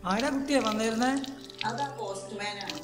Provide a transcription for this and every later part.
ആരാ കുട്ടിയെ വന്നിരുന്നേ അതാ പോസ്റ്റ്മാനാണ്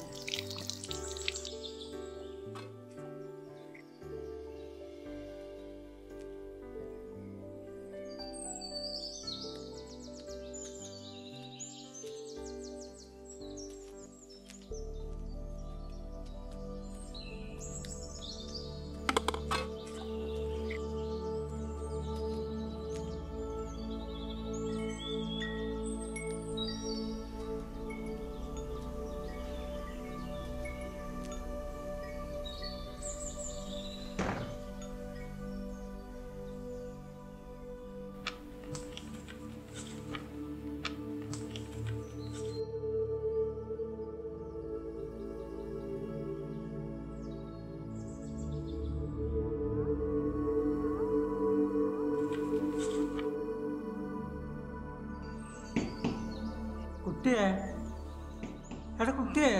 കുട്ടിയെ എടാ കുട്ടിയെ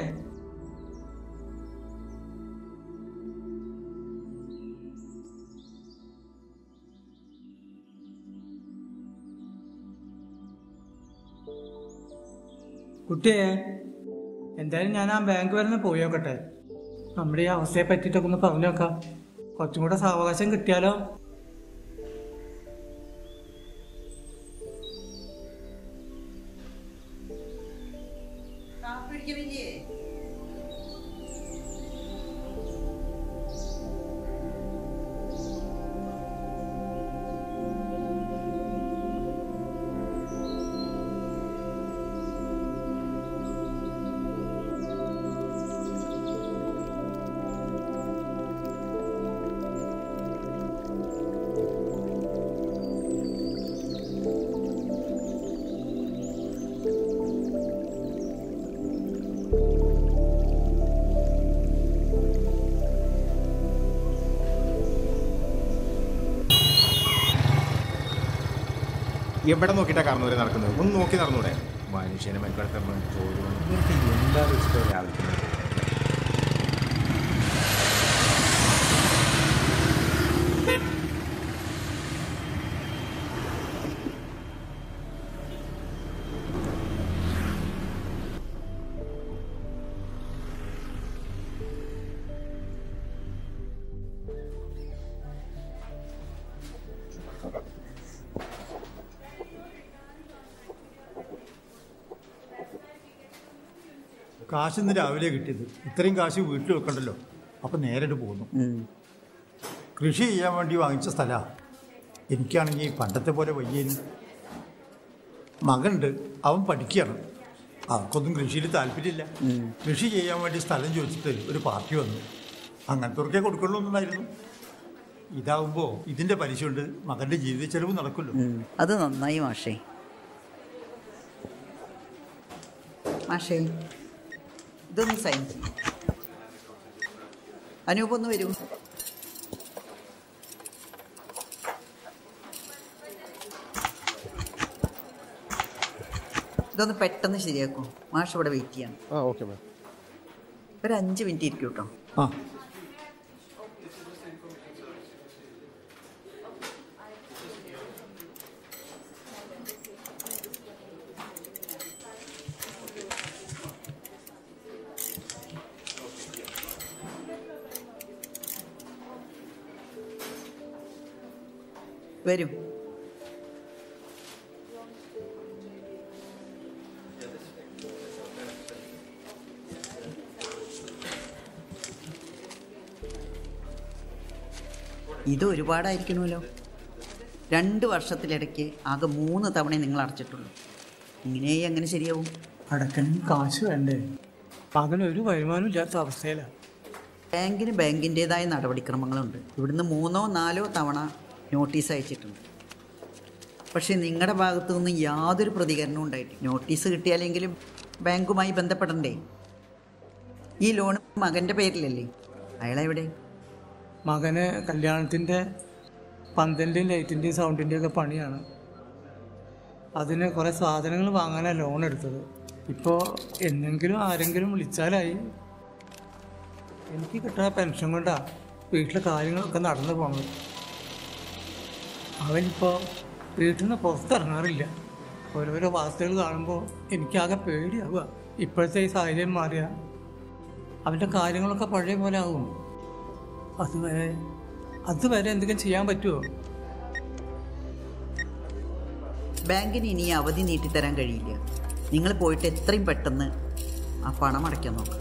കുട്ടിയെ എന്തായാലും ഞാൻ ആ ബാങ്ക് വരെ ഒന്ന് പോയി നോക്കട്ടെ നമ്മുടെ ഈ അവസ്ഥയെ പറ്റിയിട്ടൊക്കെ ഒന്ന് പറഞ്ഞു നോക്കാം കുറച്ചും കൂടെ സാവകാശം കിട്ടിയാലോ കാപ്പി പിടിക്കണില്ലേ എവിടെ നോക്കിയിട്ടാ കറന്നൂരെ നടക്കുന്നത് ഒന്ന് നോക്കി നടന്നൂടെ മനുഷ്യനെ മെൻകടത്ത എന്താ വെച്ചിട്ട് രാവിലെ കാശ് ഇന്ന് രാവിലെ കിട്ടിയത് ഇത്രയും കാശ് വീട്ടിൽ വെക്കണ്ടല്ലോ അപ്പം നേരിട്ട് പോകുന്നു കൃഷി ചെയ്യാൻ വേണ്ടി വാങ്ങിച്ച സ്ഥലമാണ് എനിക്കാണെങ്കിൽ പണ്ടത്തെ പോലെ വയ്യേനും മകനുണ്ട് അവൻ പഠിക്കുകയാണ് അവർക്കൊന്നും കൃഷിയിൽ താല്പര്യമില്ല കൃഷി ചെയ്യാൻ വേണ്ടി സ്ഥലം ചോദിച്ചിട്ട് ഒരു പാർട്ടി വന്നു അങ്ങനത്തെ കൊടുക്കുള്ളൂ എന്നായിരുന്നു ഇതാവുമ്പോൾ ഇതിൻ്റെ പലിശ കൊണ്ട് മകൻ്റെ ജീവിത ചെലവ് നടക്കുമല്ലോ അത് നന്നായി മാഷേ മാഷേ ഇതൊന്ന് സൈൻ അനൂപ് ഒന്ന് വരൂ ഇതൊന്ന് പെട്ടെന്ന് ശരിയാക്കും മാഷ് ഇവിടെ വെയിറ്റ് ചെയ്യണം ആ ഓക്കെ മാം ഒരു അഞ്ച് മിനിറ്റ് ഇരിക്കും കേട്ടോ ആ വരും ഇത് ഒരുപാടായിരിക്കണമല്ലോ രണ്ട് വർഷത്തിലിടയ്ക്ക് ആകെ മൂന്ന് തവണ നിങ്ങൾ അടച്ചിട്ടുള്ളൂ ഇങ്ങനെ എങ്ങനെ ശരിയാവും അടക്കണമെങ്കിൽ കാശ് വേണ്ടേ മകന് ഒരു വരുമാനം ഇല്ലാത്ത അവസ്ഥയിലാണ് ബാങ്കിന് ബാങ്കിൻ്റെതായ നടപടിക്രമങ്ങളുണ്ട് ഇവിടുന്ന് മൂന്നോ നാലോ തവണ നോട്ടീസ് അയച്ചിട്ടുണ്ട് പക്ഷേ നിങ്ങളുടെ ഭാഗത്തു നിന്ന് യാതൊരു പ്രതികരണവും ഉണ്ടായിട്ടില്ല നോട്ടീസ് കിട്ടിയാലെങ്കിലും ബാങ്കുമായി ബന്ധപ്പെടണ്ടേ ഈ ലോൺ മകൻ്റെ പേരിലല്ലേ അയാളെവിടെ മകന് കല്യാണത്തിൻ്റെ പന്തലിൻ്റെയും ലൈറ്റിൻ്റെയും സൗണ്ടിൻ്റെയും ഒക്കെ പണിയാണ് അതിന് കുറേ സാധനങ്ങൾ വാങ്ങാനാണ് ലോൺ എടുത്തത് ഇപ്പോൾ എന്തെങ്കിലും ആരെങ്കിലും വിളിച്ചാലായി എനിക്ക് കിട്ടുന്ന പെൻഷൻ കൊണ്ടാ വീട്ടിലെ കാര്യങ്ങളൊക്കെ നടന്നു പോകുന്നത് അവനിപ്പോൾ വീട്ടിൽ നിന്ന് പുറത്തിറങ്ങാറില്ല ഓരോരോ വാർത്തകൾ കാണുമ്പോൾ എനിക്കാകെ പേടിയാവുക ഇപ്പോഴത്തെ ഈ സാഹചര്യം മാറിയ അവൻ്റെ കാര്യങ്ങളൊക്കെ പഴയ പോലെ ആകും അതുവരെ അതുവരെ എന്തെങ്കിലും ചെയ്യാൻ പറ്റുമോ ബാങ്കിന് ഇനി ഈ അവധി നീട്ടിത്തരാൻ കഴിയില്ല നിങ്ങൾ പോയിട്ട് എത്രയും പെട്ടെന്ന് ആ പണം അടയ്ക്കാൻ നോക്കുക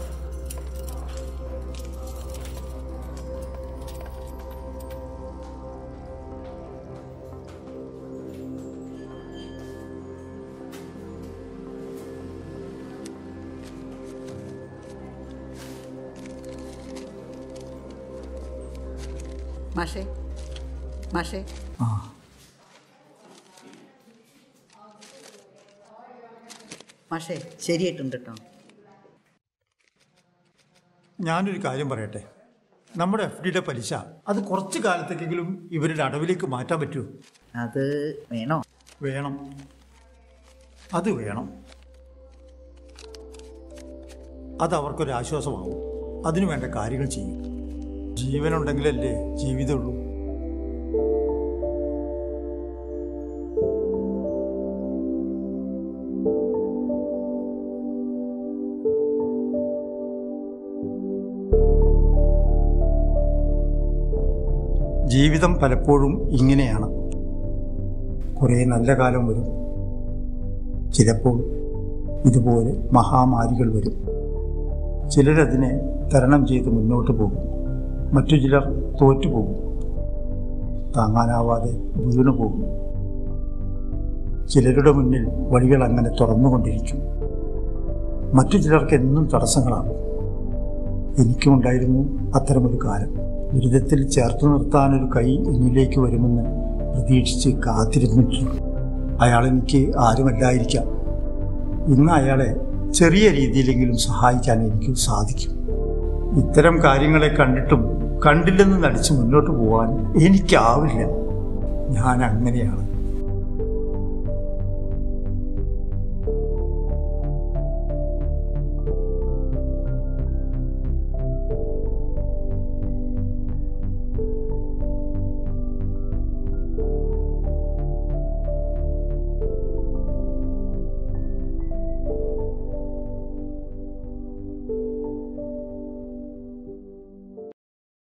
മാഷേ മാഷേ മാഷേ ശരിയായിട്ടുണ്ട് കേട്ടോ ഞാനൊരു കാര്യം പറയട്ടെ നമ്മുടെ എഫ് ഡിയുടെ പലിശ അത് കുറച്ച് കാലത്തേക്കെങ്കിലും ഇവരുടെ അടവിലേക്ക് മാറ്റാൻ പറ്റുമോ അത് വേണോ വേണം അത് വേണം അത് അവർക്കൊരു ആശ്വാസമാവും അതിനു വേണ്ട കാര്യങ്ങൾ ചെയ്യും ജീവനുണ്ടെങ്കിലല്ലേ ജീവിതമുള്ളൂ ജീവിതം പലപ്പോഴും ഇങ്ങനെയാണ് കുറേ നല്ല കാലം വരും ചിലപ്പോൾ ഇതുപോലെ മഹാമാരികൾ വരും ചിലരതിനെ തരണം ചെയ്ത് മുന്നോട്ട് പോകും മറ്റു ചിലർ തോറ്റുപോകും താങ്ങാനാവാതെ വീണു പോകും ചിലരുടെ മുന്നിൽ വഴികൾ അങ്ങനെ തുറന്നുകൊണ്ടിരിക്കും മറ്റു ചിലർക്ക് എന്നും തടസ്സങ്ങളാകും എനിക്കുമുണ്ടായിരുന്നു അത്തരമൊരു കാലം ദുരിതത്തിൽ ചേർത്തു നിർത്താനൊരു കൈ എന്നിലേക്ക് വരുമെന്ന് പ്രതീക്ഷിച്ച് കാത്തിരുന്നിട്ടുണ്ട് അയാൾ എനിക്ക് ആരുമല്ലായിരിക്കാം ഇന്ന് അയാളെ ചെറിയ രീതിയിലെങ്കിലും സഹായിക്കാൻ എനിക്ക് സാധിക്കും ഇത്തരം കാര്യങ്ങളെ കണ്ടിട്ടും കണ്ടില്ലെന്ന് നടിച്ച് മുന്നോട്ട് പോകാൻ എനിക്കാവില്ല ഞാൻ അങ്ങനെയാണ്